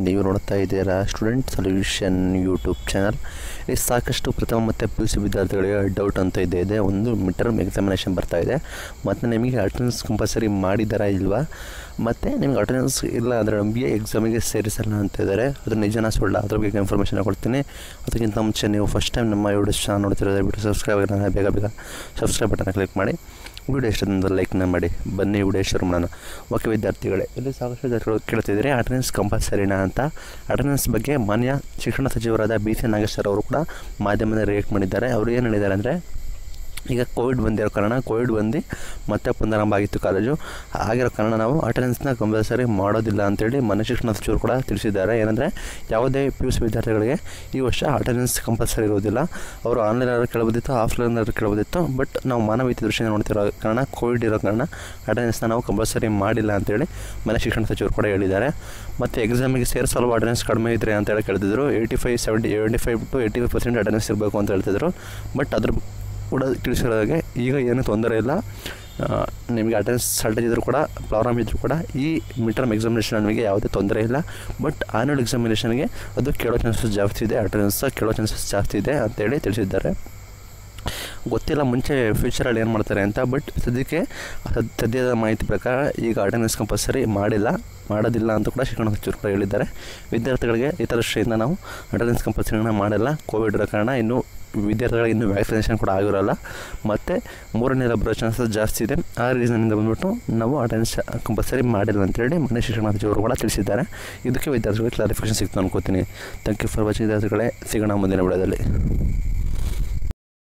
ನೀವು ನೋಡ್ತಾ ಇದ್ದೀರಾ ಸ್ಟೂಡೆಂಟ್ ಸೊಲ್ಯೂಷನ್ ಯೂಟ್ಯೂಬ್ ಚಾನಲ್ ಇಲ್ಲಿ ಸಾಕಷ್ಟು ಪ್ರಥಮ ಮತ್ತು ಪಿ ಯು ಸಿ ವಿದ್ಯಾರ್ಥಿಗಳಿಗೆ ಡೌಟ್ ಅಂತ ಇದೆ ಇದೆ ಒಂದು ಮಿಡ್ ಟರ್ಮ್ ಎಕ್ಸಾಮಿನೇಷನ್ ಬರ್ತಾ ಇದೆ ಮತ್ತು ನಿಮಗೆ ಅಟೆಂಡೆನ್ಸ್ ಕಂಪಲ್ಸರಿ ಮಾಡಿದ್ದಾರಾ ಇಲ್ವಾ ಮತ್ತು ನಿಮ್ಗೆ ಅಟೆಂಡೆನ್ಸ್ ಇಲ್ಲ ಅಂದರೆ ನಮಗೆ ಎಕ್ಸಾಮಿಗೆ ಸೇರಿಸಲ್ಲ ಅಂತ ಇದ್ದಾರೆ ಅದು ನಿಜನ ಸುಳ್ಳ ಅದ್ರ ಬಗ್ಗೆ ಇನ್ಫಾರ್ಮೇಷನ್ ಕೊಡ್ತೀನಿ ಅದಕ್ಕಿಂತ ಮುಂಚೆ ನೀವು ಫಸ್ಟ್ ಟೈಮ್ ನಮ್ಮ ವಿಡಿಯೋಸ್ ಚಾನಲ್ ನೋಡ್ತಿರೋದ್ರೆ ಬಿಟ್ಟು ಸಬ್ಸ್ಕ್ರೈಬ್ ಆಗೋಣ ಬೇಗ ಬೇಗ ಸಬ್ಸ್ಕ್ರೈಬ್ ಬಟನ್ ಕ್ಲಿಕ್ ಮಾಡಿ ವಿಡಿಯೋ ಇಷ್ಟದಿಂದ ಲೈಕ್ನ ಮಾಡಿ ಬನ್ನಿ ವಿಡಿಯೋ ಶುರು ಮಾಡೋಣ ಓಕೆ ವಿದ್ಯಾರ್ಥಿಗಳೇ ಇಲ್ಲಿ ಸಾಕಷ್ಟು ವಿದ್ಯಾರ್ಥಿಗಳು ಕೇಳ್ತಿದ್ದಾರೆ ಅಟೆಂಡೆನ್ಸ್ ಕಂಪಲ್ಸರಿನಾ ಅಂತ ಅಟೆಂಡೆನ್ಸ್ ಬಗ್ಗೆ ಮಾನ್ಯ ಶಿಕ್ಷಣ ಸಚಿವರಾದ ಬಿ ಸಿ ನಾಗೇಶ್ವರ್ ಅವರು ಕೂಡ ಮಾಧ್ಯಮದಲ್ಲಿ ರಿಯಾಕ್ಟ್ ಮಾಡಿದ್ದಾರೆ ಅವರು ಏನು ಹೇಳಿದ್ದಾರೆ ಅಂದರೆ ಈಗ ಕೋವಿಡ್ ಬಂದಿರೋ ಕಾರಣ ಕೋವಿಡ್ ಬಂದು ಮತ್ತೆ ಪುನರಾರಂಭ ಆಗಿತ್ತು ಕಾಲೇಜು ಆಗಿರೋ ಕಾರಣ ನಾವು ಅಟೆಂಡೆನ್ಸ್ನ ಕಂಪಲ್ಸರಿ ಮಾಡೋದಿಲ್ಲ ಅಂತೇಳಿ ಮನೆ ಶಿಕ್ಷಣ ಸಚಿವರು ಕೂಡ ತಿಳಿಸಿದ್ದಾರೆ ಏನಂದರೆ ಯಾವುದೇ ಪಿ ಯು ಸಿ ವಿದ್ಯಾರ್ಥಿಗಳಿಗೆ ಈ ವರ್ಷ ಅಟೆಂಡೆನ್ಸ್ ಕಂಪಲ್ಸರಿ ಇರೋದಿಲ್ಲ ಅವರು ಆನ್ಲೈನಲ್ಲಿ ಕೇಳಬಹುದಿತ್ತು ಆಫ್ಲೈನಲ್ಲಿ ಕೇಳಬಹುದಿತ್ತು ಬಟ್ ನಾವು ಮಾನವೀಯತೆ ದೃಷ್ಟಿಯಿಂದ ನೋಡ್ತಿರೋ ಕಾರಣ ಕೋವಿಡ್ ಇರೋ ಕಾರಣ ಅಟೆಂಡೆನ್ಸ್ನ ನಾವು ಕಂಪಲ್ಸರಿ ಮಾಡಿಲ್ಲ ಅಂತೇಳಿ ಮನೆ ಶಿಕ್ಷಣ ಸಚಿವರು ಕೂಡ ಹೇಳಿದ್ದಾರೆ ಮತ್ತು ಎಕ್ಸಾಮಿಗೆ ಸೇರಿಸಲು ಅಟೆಂಡೆನ್ಸ್ ಕಡಿಮೆ ಇದ್ರೆ ಅಂತೇಳಿ ಕೇಳ್ತಿದ್ರು eighty five seventy eighty five to eighty five percent attendance ಇರಬೇಕು ಅಂತ ಹೇಳ್ತಿದ್ರು ಬಟ್ ಅದ್ರ ಕೂಡ ತಿಳಿಸಿರೋದಾಗೆ ಈಗ ಏನೂ ತೊಂದರೆ ಇಲ್ಲ ಆ, ನಿಮಗೆ ಅಟೆಂಡೆನ್ಸ್ ಶಾರ್ಟೇಜ್ ಇದ್ದರೂ ಕೂಡ ಪ್ರಾಬ್ಲಮ್ ಇದ್ದರೂ ಕೂಡ ಈ ಮಿಡ್ ಟರ್ಮ್ ಎಕ್ಸಾಮಿನೇಷನ್ ನಮಗೆ ಯಾವುದೇ ತೊಂದರೆ ಇಲ್ಲ ಬಟ್ ಆನ್ಯುವಲ್ ಎಕ್ಸಾಮಿನೇಷನ್ಗೆ ಅದು ಕೇಳೋ ಚಾನ್ಸಸ್ ಜಾಸ್ತಿ ಇದೆ ಅಟೆಂಡೆನ್ಸ್ ಕೇಳೋ ಚಾನ್ಸಸ್ ಜಾಸ್ತಿ ಇದೆ ಅಂತೇಳಿ ತಿಳಿಸಿದ್ದಾರೆ ಗೊತ್ತಿಲ್ಲ ಮುಂಚೆ ಫ್ಯೂಚರಲ್ಲಿ ಏನು ಮಾಡ್ತಾರೆ ಅಂತ ಬಟ್ ಸದ್ಯಕ್ಕೆ ಸದ್- ಸದ್ಯದ ಮಾಹಿತಿ ಪ್ರಕಾರ ಈಗ ಅಟೆಂಡೆನ್ಸ್ ಕಂಪಲ್ಸರಿ ಮಾಡಿಲ್ಲ ಮಾಡೋದಿಲ್ಲ ಅಂತ ಕೂಡ ಶಿಕ್ಷಣ ಸಚಿವರು ಕೂಡ ಹೇಳಿದ್ದಾರೆ ವಿದ್ಯಾರ್ಥಿಗಳಿಗೆ ಹಿತದೃಷ್ಟಿಯಿಂದ ನಾವು ಅಟೆಂಡೆನ್ಸ್ ಕಂಪಲ್ಸರಿನ ಮಾಡಲ್ಲ ಕೋವಿಡ್ ಇರೋ ಕಾರಣ ಇನ್ನೂ ವಿದ್ಯಾರ್ಥಿಗಳಿಗೆ ಇನ್ನೂ ವ್ಯಾಕ್ಸಿನೇಷನ್ ಕೂಡ ಆಗಿರೋಲ್ಲ ಮತ್ತು ಮೂರನೇ ಬರೋ ಚಾನ್ಸಸ್ ಜಾಸ್ತಿ ಇದೆ ಆ ರೀಸನಿಂದ ಬಂದ್ಬಿಟ್ಟು ನಾವು ಅಟೆಂಡೆನ್ಸ್ ಕಂಪಲ್ಸರಿ ಮಾಡಿಲ್ಲ ಅಂತೇಳಿ ಮನೆ ಶಿಕ್ಷಣ ಸಚಿವರು ಕೂಡ ತಿಳಿಸಿದ್ದಾರೆ ಇದಕ್ಕೆ ವಿದ್ಯಾರ್ಥಿಗಳಿಗೆ ಕ್ಲಾರಿಫಿಕೇಷನ್ ಸಿಕ್ತು ಅನ್ಕೋತೀನಿ ಥ್ಯಾಂಕ್ ಯು ಫಾರ್ ವಾಚಿಂಗ್ ವಿದ್ಯಾರ್ಥಿಗಳೇ ಸಿಗೋಣ ಮುಂದಿನ ವಿಡಿಯೋದಲ್ಲಿ